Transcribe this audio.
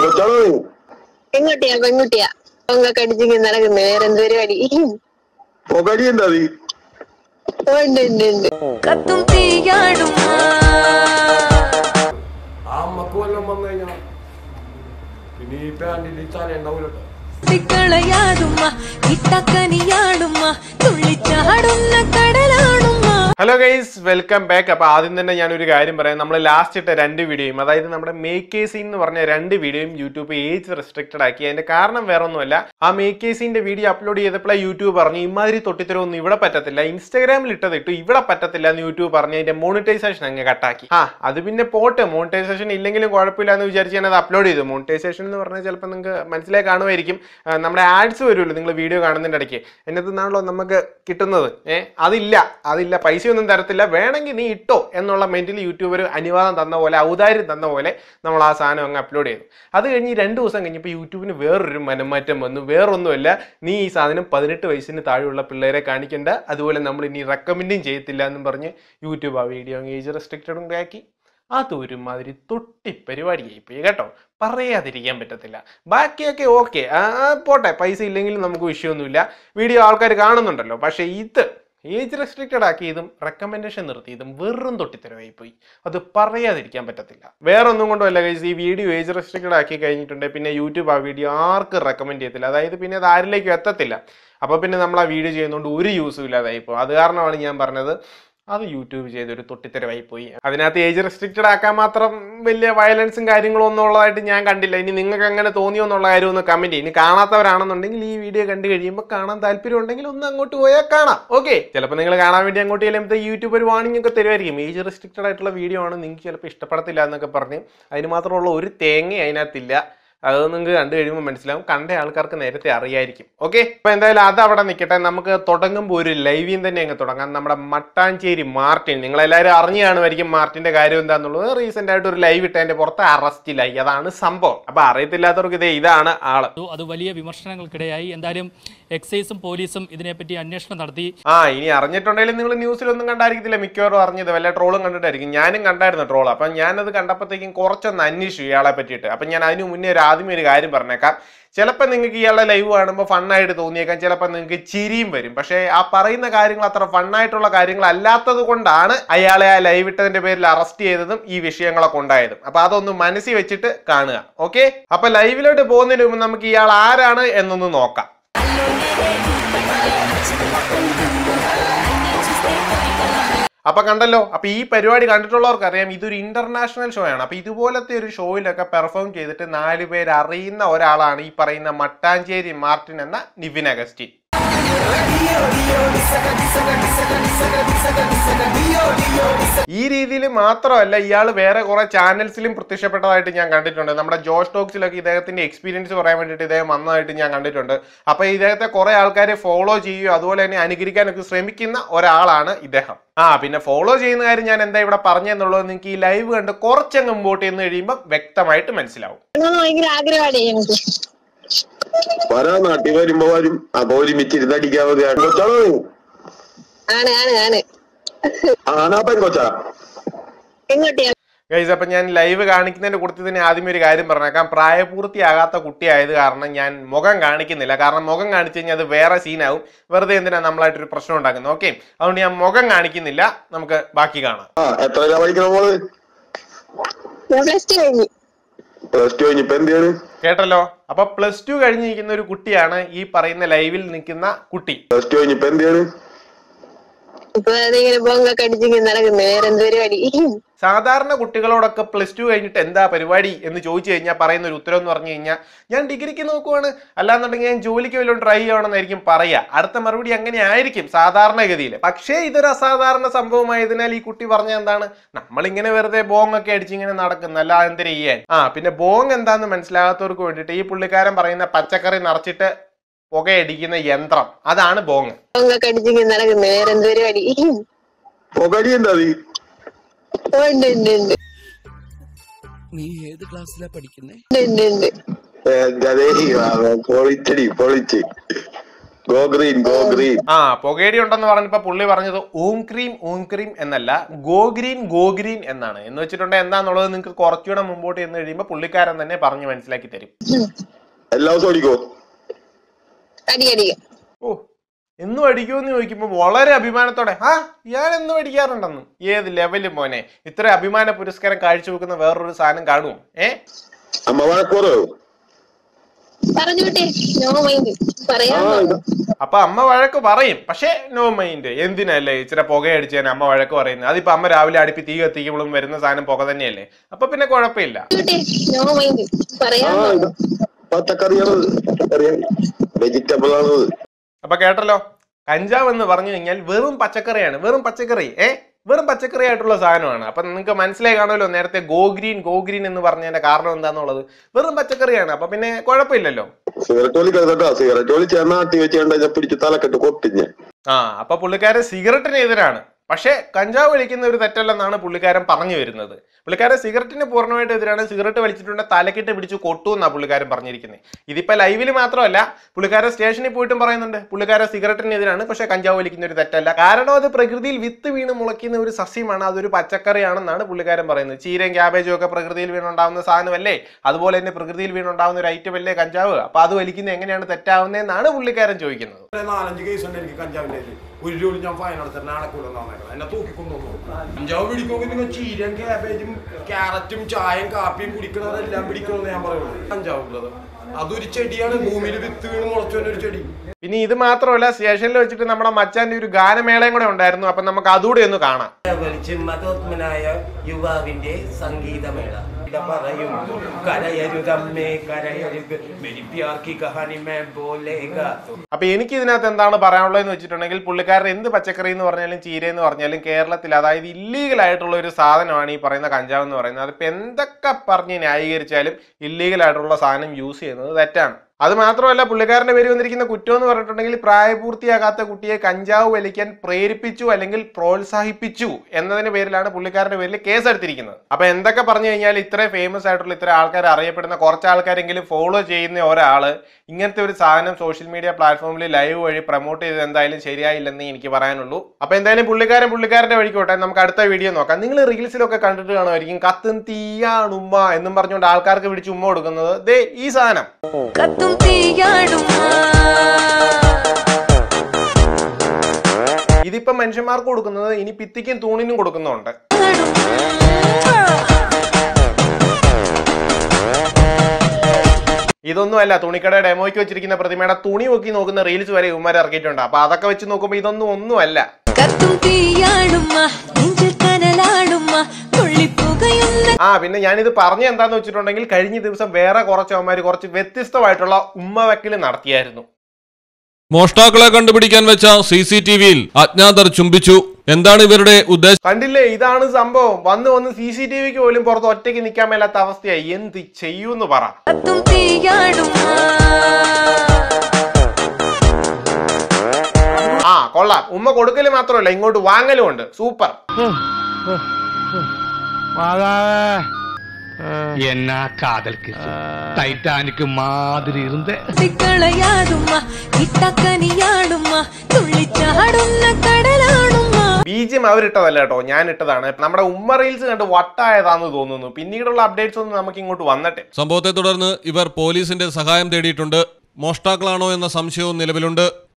കൊച്ചാണോ നീ പെൺകുട്ടിയാ പെൺകുട്ടിയാ പൊങ്ങൊക്കെ അടിച്ചിങ്ങനെ നടക്കുന്നു വേറെ എന്ത് പരിപാടി പൊകടി എന്താ നീ ഓ, ഉണ്ട് ഉണ്ട് ഉണ്ട് കത്തും തീയാടും ആ അമ്മക്ക് വല്ലതും വന്നു കഴിഞ്ഞാൽ പിന്നെ ഈ പാൻറ്റിൽ തല ഉണ്ടാവില്ലട്ടോ കളയാടുമ്മ ഇട്ടക്കനിയാടുമ്മ തുള്ളിച്ചാടുന്ന കടലാടുമ്മ ഹലോ ഗൈസ് വെൽക്കം ബാക്ക് അപ്പൊ ആദ്യം തന്നെ ഞാൻ ഒരു കാര്യം പറയാം നമ്മൾ ലാസ്റ്റ് ഇട്ട രണ്ട് വീഡിയോയും അതായത് നമ്മുടെ മേക്കേസി എന്ന് പറഞ്ഞ രണ്ട് വീഡിയോയും യൂട്യൂബ് ഏജ് റെസ്ട്രിക്റ്റഡ് ആക്കി അതിന്റെ കാരണം വേറെ ഒന്നുമല്ല ആ മേക്കേസിന്റെ വീഡിയോ അപ്ലോഡ് ചെയ്തപ്പോൾ യൂട്യൂബ് പറഞ്ഞു ഇമാതിരി തൊട്ടിത്തരവൊന്നും ഇവിടെ പറ്റത്തില്ല ഇൻസ്റ്റാഗ്രാമിൽ ഇട്ടത് ഇട്ടു ഇവിടെ പറ്റത്തില്ല എന്ന് യൂട്യൂബ് പറഞ്ഞു അതിന്റെ മോണിറ്റൈസേഷൻ അങ്ങ് കട്ടാക്കി ആ അത് പിന്നെ പോട്ടെ മോണിറ്റൈസേഷൻ ഇല്ലെങ്കിലും കുഴപ്പമില്ല എന്ന് വിചാരിച്ച് ഞാൻ അത് അപ്ലോഡ് ചെയ്തു മോണിറ്റൈസേഷൻ എന്ന് പറഞ്ഞാൽ ചിലപ്പോൾ നിങ്ങൾക്ക് മനസ്സിലായി കാണുമായിരിക്കും ആ, നമ്മുടെ ആഡ്സ് വരുമല്ലോ നിങ്ങൾ വീഡിയോ കാണുന്നതിൻ്റെ ഇടയ്ക്ക് എന്നത്ത് നിന്നാണല്ലോ നമുക്ക് കിട്ടുന്നത് ഏഹ് അതില്ല അതില്ല പൈസയൊന്നും തരത്തില്ല വേണമെങ്കിൽ നീ ഇട്ടോ എന്നുള്ള മെന്റിൽ യൂട്യൂബർ അനുവാദം തന്ന പോലെ ഔദാര്യം തന്ന പോലെ നമ്മൾ ആ സാധനം അങ്ങ് അപ്ലോഡ് ചെയ്തു അത് കഴിഞ്ഞ് രണ്ട് ദിവസം കഴിഞ്ഞപ്പോൾ യൂട്യൂബിന് വേറൊരു മനംമാറ്റം വന്നു വേറൊന്നുമല്ല നീ ഈ സാധനം പതിനെട്ട് വയസ്സിന് താഴെയുള്ള പിള്ളേരെ കാണിക്കേണ്ട അതുപോലെ നമ്മൾ ഇനി റെക്കമെൻഡും ചെയ്യത്തില്ല എന്നും പറഞ്ഞ് യൂട്യൂബ് ആ വീഡിയോ അങ്ങ് ഏജ് റെസ്ട്രിക്റ്റഡും ആക്കി അത് ഒരുമാതിരി തൊട്ടി പരിപാടിയായി പോയി കേട്ടോ പറയാതിരിക്കാൻ പറ്റത്തില്ല ബാക്കിയൊക്കെ ഓക്കെ പോട്ടെ പൈസ ഇല്ലെങ്കിലും നമുക്ക് വിഷയമൊന്നുമില്ല വീഡിയോ ആൾക്കാർ കാണുന്നുണ്ടല്ലോ പക്ഷേ ഇത് ഏജ് റെസ്ട്രിക്റ്റഡ് ആക്കിയതും റെക്കമെൻഡേഷൻ നിർത്തിയതും വെറും തൊട്ടിത്തരമായി പോയി അത് പറയാതിരിക്കാൻ പറ്റത്തില്ല വേറെ ഒന്നും കൊണ്ടുമല്ല കഴിച്ച് ഈ വീഡിയോ ഏജ് റെസ്ട്രിക്റ്റഡ് ആക്കി കഴിഞ്ഞിട്ടുണ്ടെങ്കിൽ പിന്നെ യൂട്യൂബ് ആ വീഡിയോ ആർക്കും റെക്കമെൻഡ് ചെയ്യത്തില്ല അതായത് പിന്നെ അത് ആരിലേക്കും എത്തത്തില്ല അപ്പോൾ പിന്നെ നമ്മൾ ആ വീഡിയോ ചെയ്യുന്നതുകൊണ്ട് ഒരു യൂസും ഇല്ലാതായി പോകും അത് കാരണമാണ് ഞാൻ പറഞ്ഞത് അത് യൂട്യൂബ് ചെയ്തൊരു തൊട്ടിത്തരമായി പോയി അതിനകത്ത് ഏജ് റെസ്ട്രിക്റ്റഡ് ആക്കാൻ മാത്രം വലിയ വയലൻസും കാര്യങ്ങളും ഒന്നും ഉള്ളതായിട്ട് ഞാൻ കണ്ടില്ല ഇനി നിങ്ങൾക്ക് അങ്ങനെ തോന്നിയോ എന്നുള്ള കാര്യം ഒന്ന് കമന്റ് ചെയ്യും ഇനി കാണാത്തവരാണെന്നുണ്ടെങ്കിൽ ഈ വീഡിയോ കണ്ടു കഴിയുമ്പോൾ കാണാൻ താല്പര്യം ഉണ്ടെങ്കിൽ ഒന്ന് അങ്ങോട്ട് പോയാൽ കാണാം ഓക്കെ ചിലപ്പോൾ നിങ്ങൾ കാണാൻ വേണ്ടി അങ്ങോട്ട് ചെല്ലുമ്പോൾ യൂട്യൂബ് ഒരു വാണിംഗ് ഒക്കെ തരുമായിരിക്കും ഏജ് റെസ്ട്രിക്റ്റഡ് ആയിട്ടുള്ള വീഡിയോ ആണ് നിങ്ങൾക്ക് ചിലപ്പോൾ ഇഷ്ടപ്പെടത്തില്ല എന്നൊക്കെ പറഞ്ഞ് അതിന് മാത്രമുള്ള ഒരു തേങ്ങ അതിനകത്തില്ല അത് നിങ്ങൾക്ക് കണ്ടു കഴിയുമ്പോൾ മനസ്സിലാവും കണ്ട ആൾക്കാർക്ക് നേരത്തെ അറിയായിരിക്കും ഓക്കെ അപ്പൊ എന്തായാലും അത് അവിടെ നിൽക്കട്ടെ നമുക്ക് തുടങ്ങുമ്പോൾ ഒരു ലൈവിൽ തന്നെ അങ്ങ് തുടങ്ങാം നമ്മുടെ മട്ടാഞ്ചേരി മാർട്ടിൻ നിങ്ങൾ എല്ലാവരും അറിഞ്ഞു കാണുമായിരിക്കും മാർട്ടിന്റെ കാര്യം എന്താന്നുള്ളത് റീസെന്റ് ആയിട്ട് ഒരു ലൈവ് ഇട്ടതിന്റെ പുറത്ത് അറസ്റ്റിലായി അതാണ് സംഭവം അപ്പൊ അറിയത്തില്ലാത്തവർക്ക് ഇതേ ഇതാണ് ആള് ചെയ്തു. അത് വലിയ വിമർശനങ്ങൾക്കിടയായി എന്തായാലും എക്സൈസും പോലീസും ഇതിനെപ്പറ്റി അന്വേഷണം നടത്തി ആ ഇനി അറിഞ്ഞിട്ടുണ്ടെങ്കിലും നിങ്ങൾ ന്യൂസിലൊന്നും കണ്ടായിരിക്കത്തില്ല മിക്കവാറും അറിഞ്ഞത് വല്ല ട്രോളും കണ്ടിട്ടായിരിക്കും ഞാനും കണ്ടായിരുന്നു ട്രോൾ അപ്പം ഞാനത് കണ്ടപ്പോഴത്തേക്കും കുറച്ചൊന്ന് അന്വേഷിച്ചു ഇയാളെ പറ്റിയിട്ട് അപ്പം ഞാൻ അതിന് മുന്നേ ഒരു ആദ്യമേ ഒരു കാര്യം പറഞ്ഞേക്കാം ചിലപ്പോൾ നിങ്ങൾക്ക് ഇയാളുടെ ലൈവ് കാണുമ്പോൾ ഫണ്ണായിട്ട് തോന്നിയേക്കാം ചിലപ്പോൾ നിങ്ങൾക്ക് ചിരിയും വരും പക്ഷേ ആ പറയുന്ന കാര്യങ്ങൾ അത്ര ഫണ്ണായിട്ടുള്ള കാര്യങ്ങൾ അല്ലാത്തത് കൊണ്ടാണ് അയാളെ ആ ലൈവ് ഇട്ടതിന്റെ പേരിൽ അറസ്റ്റ് ചെയ്തതും ഈ വിഷയങ്ങളൊക്കെ ഉണ്ടായതും അപ്പൊ അതൊന്ന് മനസ്സിൽ വെച്ചിട്ട് കാണുക ഓക്കെ അപ്പൊ ലൈവിലോട്ട് പോകുന്നതിന് മുമ്പ് നമുക്ക് ഇയാൾ ആരാണ് എന്നൊന്ന് നോക്കാം അപ്പൊ കണ്ടല്ലോ അപ്പൊ ഈ പരിപാടി കണ്ടിട്ടുള്ളവർക്ക് അറിയാം ഇതൊരു ഇന്റർനാഷണൽ ഷോ ആണ് അപ്പൊ ഇതുപോലത്തെ ഒരു ഷോയിലൊക്കെ പെർഫോം ചെയ്തിട്ട് നാല് പേര് അറിയുന്ന ഒരാളാണ് ഈ പറയുന്ന മട്ടാഞ്ചേരി മാർട്ടിൻ എന്ന നിവിൻ അഗസ്റ്റിൻ ഈ രീതിയിൽ മാത്രമല്ല ഇയാൾ വേറെ കുറെ ചാനൽസിലും പ്രത്യക്ഷപ്പെട്ടതായിട്ട് ഞാൻ കണ്ടിട്ടുണ്ട് നമ്മുടെ ജോഷ് ടോക്സിലൊക്കെ ഇദ്ദേഹത്തിന്റെ എക്സ്പീരിയൻസ് പറയാൻ വേണ്ടിയിട്ട് ഇദ്ദേഹം വന്നതായിട്ട് ഞാൻ കണ്ടിട്ടുണ്ട് അപ്പൊ ഇദ്ദേഹത്തെ കുറെ ആൾക്കാരെ ഫോളോ ചെയ്യുകയോ അതുപോലെ തന്നെ അനുകരിക്കാനൊക്കെ ശ്രമിക്കുന്ന ഒരാളാണ് ഇദ്ദേഹം ആ പിന്നെ ഫോളോ ചെയ്യുന്ന കാര്യം ഞാൻ എന്താ ഇവിടെ പറഞ്ഞെന്നുള്ളത് നിങ്ങൾക്ക് ഈ ലൈവ് കണ്ട് കുറച്ചങ്ങ് മുമ്പോട്ട് ചെന്ന് കഴിയുമ്പോൾ വ്യക്തമായിട്ട് മനസ്സിലാവും കാണാൻ ഭയങ്കര ആഗ്രഹമാണ് ഞങ്ങൾക്ക് വരാ നാട്ടിൽ വരുമ്പോ വരും അപ്പൊ ഒരുമിച്ച് ഇരുന്നടിക്കാൻ മതി കൊച്ചാണോ നീ ആണ് ആണ് ആണ് ആണാ പെൺകൊച്ചാ പെൺകുട്ടിയാ ഗൈസ് അപ്പം ഞാൻ ലൈവ് കാണിക്കുന്നതിന്റെ കൂട്ടത്തിൽ തന്നെ ആദ്യം ഒരു കാര്യം പറഞ്ഞേക്കാം പ്രായപൂർത്തിയാകാത്ത കുട്ടിയായത് കാരണം ഞാൻ മുഖം കാണിക്കുന്നില്ല കാരണം മുഖം കാണിച്ചു കഴിഞ്ഞാൽ അത് വേറെ സീനാവും വെറുതെ എന്തിനാ നമ്മളായിട്ടൊരു പ്രശ്നം ഉണ്ടാക്കുന്നത് ഓക്കെ അതുകൊണ്ട് ഞാൻ മുഖം കാണിക്കുന്നില്ല നമുക്ക് ബാക്കി കാണാം ആ എത്രയിലാ പഠിക്കണ മോള് ഞാൻ പ്ലസ് ടു കഴിഞ്ഞു പ്ലസ് ടു കഴിഞ്ഞിപ്പോ എന്ത് ചെയ്യാണ് കേട്ടല്ലോ അപ്പൊ പ്ലസ് ടു കഴിഞ്ഞിരിക്കുന്ന ഒരു കുട്ടിയാണ് ഈ പറയുന്ന ലൈവിൽ നിൽക്കുന്ന കുട്ടി പ്ലസ് ടു കഴിഞ്ഞിപ്പോ എന്ത് ചെയ്യാണ് ഇപ്പൊ അതിങ്ങനെ പൊങ്ങൊക്കെ അടിച്ചിങ്ങനെ നടക്കുന്നു വേറെ എന്ത് പരിപാടി സാധാരണ കുട്ടികളോടൊക്കെ പ്ലസ് ടു കഴിഞ്ഞിട്ട് എന്താ പരിപാടി എന്ന് ചോദിച്ചു കഴിഞ്ഞാൽ പറയുന്ന ഒരു ഉത്തരം എന്ന് പറഞ്ഞു കഴിഞ്ഞാൽ ഞാൻ ഡിഗ്രിക്ക് നോക്കുവാണ് അല്ലാന്നുണ്ടെങ്കിൽ ഞാൻ ജോലിക്ക് വല്ലതും ട്രൈ ചെയ്യണമെന്നായിരിക്കും പറയുക അടുത്ത മറുപടി അങ്ങനെ ആയിരിക്കും സാധാരണഗതിയിൽ പക്ഷേ ഇതൊരു അസാധാരണ സംഭവമായതിനാൽ ഈ കുട്ടി പറഞ്ഞ എന്താണ് നമ്മളിങ്ങനെ വെറുതെ ബോങ് ഒക്കെ അടിച്ച് ഇങ്ങനെ നടക്കുന്ന അല്ല എന്ത് ചെയ്യാൻ ആ പിന്നെ ബോങ് എന്താന്ന് മനസ്സിലാകാത്തവർക്ക് വേണ്ടിയിട്ട് ഈ പുള്ളിക്കാരൻ പറയുന്ന പച്ചക്കറി നിറച്ചിട്ട് പുകയടിക്കുന്ന യന്ത്രം അതാണ് ബോങ് പൊങ്ങൊക്കെ അടിച്ചിങ്ങനെ നടക്കുന്നു വേറെ എന്ത് പരിപാടി പൊകടി എന്താ നീ ഓ, ഉണ്ട് ഉണ്ട് ഉണ്ട് നീ ഏത് ക്ലാസ്സിലാ പഠിക്കുന്നേ ഉണ്ട് ഉണ്ട് ഉണ്ട് എന്റെ അതേ പൊളിച്ചടി പൊളിച്ച് ഗോ ഗ്രീൻ ഗോ ഗ്രീൻ ആ പുകയടി ഉണ്ടെന്ന് പറഞ്ഞപ്പോ പുള്ളി പറഞ്ഞത് ഓം ക്രീം ഓം ക്രീം എന്നല്ല ഗോ ഗ്രീൻ ഗോ ഗ്രീൻ എന്നാണ് എന്ന് വെച്ചിട്ടുണ്ടെങ്കിൽ എന്താന്നുള്ളത് നിങ്ങൾക്ക് കുറച്ചുകൂടെ മുമ്പോട്ട് ചെന്ന് കഴിയുമ്പോൾ പുള്ളിക്കാരൻ തന്നെ പറഞ്ഞു മനസ്സിലാക്കി തരും എല്ലാ ദിവസവും അടിക്കോ അടി അടിക്കും ഓ എന്നും അടിക്കുമെന്ന് ചോദിക്കുമ്പോൾ വളരെ അഭിമാനത്തോടെ ആ ഞാൻ എന്നും അടിക്കാറുണ്ടെന്ന് ഏത് ലെവല് മോനെ ഇത്ര അഭിമാന പുരസ്കാരം കാഴ്ചവെക്കുന്ന വേറൊരു സാധനം കാണുമോ ഏ അമ്മ വഴക്കോറോ പറഞ്ഞു വിട്ടേ നോ മൈൻഡ് പറയാൻ ആ, വന്നു. അപ്പൊ അമ്മ വഴക്ക് പറയും പക്ഷേ നോ മൈൻഡ് എന്തിനല്ലേ ഇച്ചിരി പുകയടിച്ചതിന് അമ്മ വഴക്ക് പറയുന്നത് അതിപ്പോ അമ്മ രാവിലെ അടുപ്പി തീ കത്തിക്കുമ്പോഴും വരുന്ന സാധനം പുക തന്നെയല്ലേ അപ്പൊ പിന്നെ കുഴപ്പമില്ല വിട്ടേ നോ മൈൻഡ് ആ പറയാൻ ഇത് വന്നു. പച്ചക്കറിയാണ് പച്ചക്കറിയാണ് വെജിറ്റബിൾ ആണ് അപ്പൊ കേട്ടല്ലോ കഞ്ചാവ് എന്ന് പറഞ്ഞു കഴിഞ്ഞാൽ വെറും പച്ചക്കറിയാണ് വെറും പച്ചക്കറി ഏ വെറും പച്ചക്കറി ആയിട്ടുള്ള സാധനമാണ് അപ്പൊ നിങ്ങൾക്ക് മനസ്സിലായി കാണുമല്ലോ നേരത്തെ ഗോ ഗ്രീൻ ഗോ ഗ്രീൻ എന്ന് പറഞ്ഞതിന്റെ കാരണം എന്താന്നുള്ളത് വെറും പച്ചക്കറിയാണ് അപ്പൊ പിന്നെ കുഴപ്പമില്ലല്ലോ സിഗരറ്റ് വലി കരുതട്ടോ സിഗരറ്റ് വലി ചേർന്ന് ആട്ടി വെച്ച് ഞാൻ പിടിച്ച് തലക്കെട്ട് കൊട്ടിഞ്ഞ് ആ അപ്പൊ പുള്ളിക്കാരൻ സിഗരറ്റിന് എതിരാണ് പക്ഷേ കഞ്ചാവ് വലിക്കുന്ന ഒരു തെറ്റല്ലെന്നാണ് പുള്ളിക്കാരൻ പറഞ്ഞു വരുന്നത് പുള്ളിക്കാരൻ സിഗരറ്റിന് പൂർണ്ണമായിട്ട് എതിരാണ് സിഗരറ്റ് വലിച്ചിട്ടുണ്ടെങ്കിൽ തലക്കിട്ട് പിടിച്ച് കൊട്ടു എന്നാണ് പുള്ളിക്കാരൻ പറഞ്ഞിരിക്കുന്നത് ഇതിപ്പോ ലൈവിൽ മാത്രമല്ല പുള്ളിക്കാരൻ സ്റ്റേഷനിൽ പോയിട്ടും പറയുന്നുണ്ട് പുള്ളിക്കാരൻ സിഗരറ്റിന് എതിരാണ് പക്ഷേ കഞ്ചാവ് വലിക്കുന്ന ഒരു തെറ്റല്ല കാരണം അത് പ്രകൃതിയിൽ വിത്ത് വീണ് മുളയ്ക്കുന്ന ഒരു സസ്യമാണ് അതൊരു പച്ചക്കറിയാണെന്നാണ് പുള്ളിക്കാരൻ പറയുന്നത് ചീരയും ക്യാബേജും ഒക്കെ പ്രകൃതിയിൽ വീണുണ്ടാവുന്ന സാധനമല്ലേ അതുപോലെ തന്നെ പ്രകൃതിയിൽ വീണുണ്ടാവുന്ന ഒരു ഐറ്റം അല്ലേ കഞ്ചാവ് അപ്പൊ അത് വലിക്കുന്നത് എങ്ങനെയാണ് തെറ്റാവുന്നതെന്നാണ് പുള്ളിക്കാരൻ ചോദിക്കുന്നത് ഒരു നാലഞ്ച് കേസ് ഉണ്ട് എനിക്ക് കഞ്ചാവിന്റെ കയ്യില്. ഒരു ജോലി ഞാൻ ഫൈൻ അടച്ചിട്ട് നാണക്കൂടെ വന്നേക്കണം എന്നെ തൂക്കിക്കൊണ്ടുവന്നു കഞ്ചാവ് പിടിക്കുമെങ്കിൽ നിങ്ങൾ ചീരയും ക്യാബേജും ക്യാരറ്റും ചായയും കാപ്പിയും കുടിക്കുന്നവരെല്ലാം പിടിക്കണമെന്ന് ഞാൻ പറയുള്ളൂ കഞ്ചാവ് ഉള്ളത് അതൊരു ചെടിയാണ് ഭൂമിയിൽ വിത്ത് വീണ് മുളച്ചു വന്ന ഒരു ചെടി പിന്നെ ഇത് മാത്രമല്ല സ്റ്റേഷനിൽ വെച്ചിട്ട് നമ്മുടെ മച്ചാന്റെ ഒരു ഗാനമേളയും കൂടെ ഉണ്ടായിരുന്നു അപ്പൊ നമുക്ക് അതുകൂടെ ഒന്ന് കാണാം വലിച്ച് മതോത്മനായ യുവാവിന്റെ സംഗീതമേള ഇത പറയും കരയരുതമ്മേ കരയരുത് മെരി പ്യാർ കി കഹാനി മേ ബോലേഗ അപ്പൊ എനിക്ക് ഇതിനകത്ത് എന്താണ് പറയാനുള്ളതെന്ന് വെച്ചിട്ടുണ്ടെങ്കിൽ പുള്ളിക്കാരൻ എന്ത് പച്ചക്കറി എന്ന് പറഞ്ഞാലും ചീര എന്ന് പറഞ്ഞാലും കേരളത്തിൽ അതായത് ഇല്ലീഗൽ ആയിട്ടുള്ള ഒരു സാധനമാണ് ഈ പറയുന്ന കഞ്ചാവ് എന്ന് പറയുന്നത് അതിപ്പോ എന്തൊക്കെ പറഞ്ഞ് ന്യായീകരിച്ചാലും ഇല്ലീഗൽ ആയിട്ടുള്ള സാധനം യൂസ് ചെയ്യുന്നത് തെറ്റാണ് അത് മാത്രമല്ല പുള്ളിക്കാരന്റെ പേര് വന്നിരിക്കുന്ന കുറ്റം എന്ന് പറഞ്ഞിട്ടുണ്ടെങ്കിൽ പ്രായപൂർത്തിയാകാത്ത കുട്ടിയെ കഞ്ചാവ് വലിക്കാൻ പ്രേരിപ്പിച്ചു അല്ലെങ്കിൽ പ്രോത്സാഹിപ്പിച്ചു എന്നതിന്റെ പേരിലാണ് പുള്ളിക്കാരന്റെ പേരിൽ കേസ് എടുത്തിരിക്കുന്നത് അപ്പൊ എന്തൊക്കെ പറഞ്ഞു കഴിഞ്ഞാൽ ഇത്ര ഫേമസ് ആയിട്ടുള്ള ഇത്ര ആൾക്കാർ അറിയപ്പെടുന്ന കുറച്ച് ആൾക്കാരെങ്കിലും ഫോളോ ചെയ്യുന്ന ഒരാള് ഇങ്ങനത്തെ ഒരു സാധനം സോഷ്യൽ മീഡിയ പ്ലാറ്റ്ഫോമിൽ ലൈവ് വഴി പ്രൊമോട്ട് ചെയ്ത് എന്തായാലും ശരിയായില്ലെന്ന് എനിക്ക് പറയാനുള്ളൂ അപ്പൊ എന്തായാലും പുള്ളിക്കാരൻ പുള്ളിക്കാരന്റെ വഴിക്കോട്ടെ നമുക്ക് അടുത്ത വീഡിയോ നോക്കാം നിങ്ങൾ റീൽസിലൊക്കെ കണ്ടിട്ട് കാണുമായിരിക്കും കത്തും തീയാണുമ്മ എന്നും പറഞ്ഞുകൊണ്ട് ആൾക്കാർക്ക് പിടിച്ച് ഉമ്മ കൊടുക്കുന്നത് ദേ ഈ സാധനം കത്തും തീയാടുമാ ഇതിപ്പം മനുഷ്യന്മാർക്ക് കൊടുക്കുന്നത് ഇനി പിത്തിക്കും തൂണിനും കൊടുക്കുന്നുണ്ട് ഇതൊന്നുമല്ല തുണിക്കട ഡെമോയ്ക്ക് വെച്ചിരിക്കുന്ന പ്രതിമയുടെ തുണി നോക്കി നോക്കുന്ന റീൽസ് വരെ ഇവന്മാർ ഇറക്കിയിട്ടുണ്ട് അപ്പൊ അതൊക്കെ വെച്ച് നോക്കുമ്പോൾ ഇതൊന്നും ഒന്നുമല്ല കത്തും തീയാടുമ്മ നെഞ്ചിൽ കനലാടുമ്മ തുള്ളിപ്പുകയുന്ന ആ പിന്നെ ഞാനിത് പറഞ്ഞ എന്താന്ന് വെച്ചിട്ടുണ്ടെങ്കിൽ കഴിഞ്ഞ ദിവസം വേറെ കുറച്ച് അവന്മാർ കുറച്ച് വ്യത്യസ്തമായിട്ടുള്ള ഉമ്മ വെക്കൽ നടത്തിയായിരുന്നു മോഷ്ടാക്കളെ കണ്ടുപിടിക്കാൻ വെച്ച സി സി ടി വിയിൽ അജ്ഞാതർ ചുംബിച്ചു എന്താണ് ഇവരുടെ ഉദ്ദേശം കണ്ടില്ലേ ഇതാണ് സംഭവം വന്ന് വന്ന് സി സി ടി വിക്ക് പോലും പുറത്ത് ഒറ്റയ്ക്ക് നിൽക്കാൻ മേലാത്ത അവസ്ഥയായി എന്ത് ചെയ്യൂന്ന് പറ കത്തും തീയാടുമ്മ ആ കൊള്ളാം ഉമ്മ കൊടുക്കല് മാത്രമല്ല ഇങ്ങോട്ട് വാങ്ങലും ഉണ്ട് സൂപ്പർ என்ன காதல் கிஸ் டைட்டானிக் மாதிரி இருந்த കളയാടുമ്മ കിട്ടക്കനിയാടുമ്മ തുള്ളിച്ചാടുന്ന കടലാടുമ്മ ബീജിയം അവരിട്ടതല്ല കേട്ടോ ഞാൻ ഇട്ടതാണ് നമ്മുടെ ഉമ്മ റീൽസ് കണ്ട് വട്ടായതാന്ന് തോന്നുന്നു പിന്നീടുള്ള അപ്ഡേറ്റ്സ് ഒന്നും നമുക്ക് ഇങ്ങോട്ട് വന്നിട്ട് സംഭവത്തെ തുടർന്ന് ഇവർ പോലീസിന്റെ സഹായം തേടിയിട്ടുണ്ട് മോഷ്ടാക്കളാണോ എന്ന സംശയവും നിലവിലുണ്ട്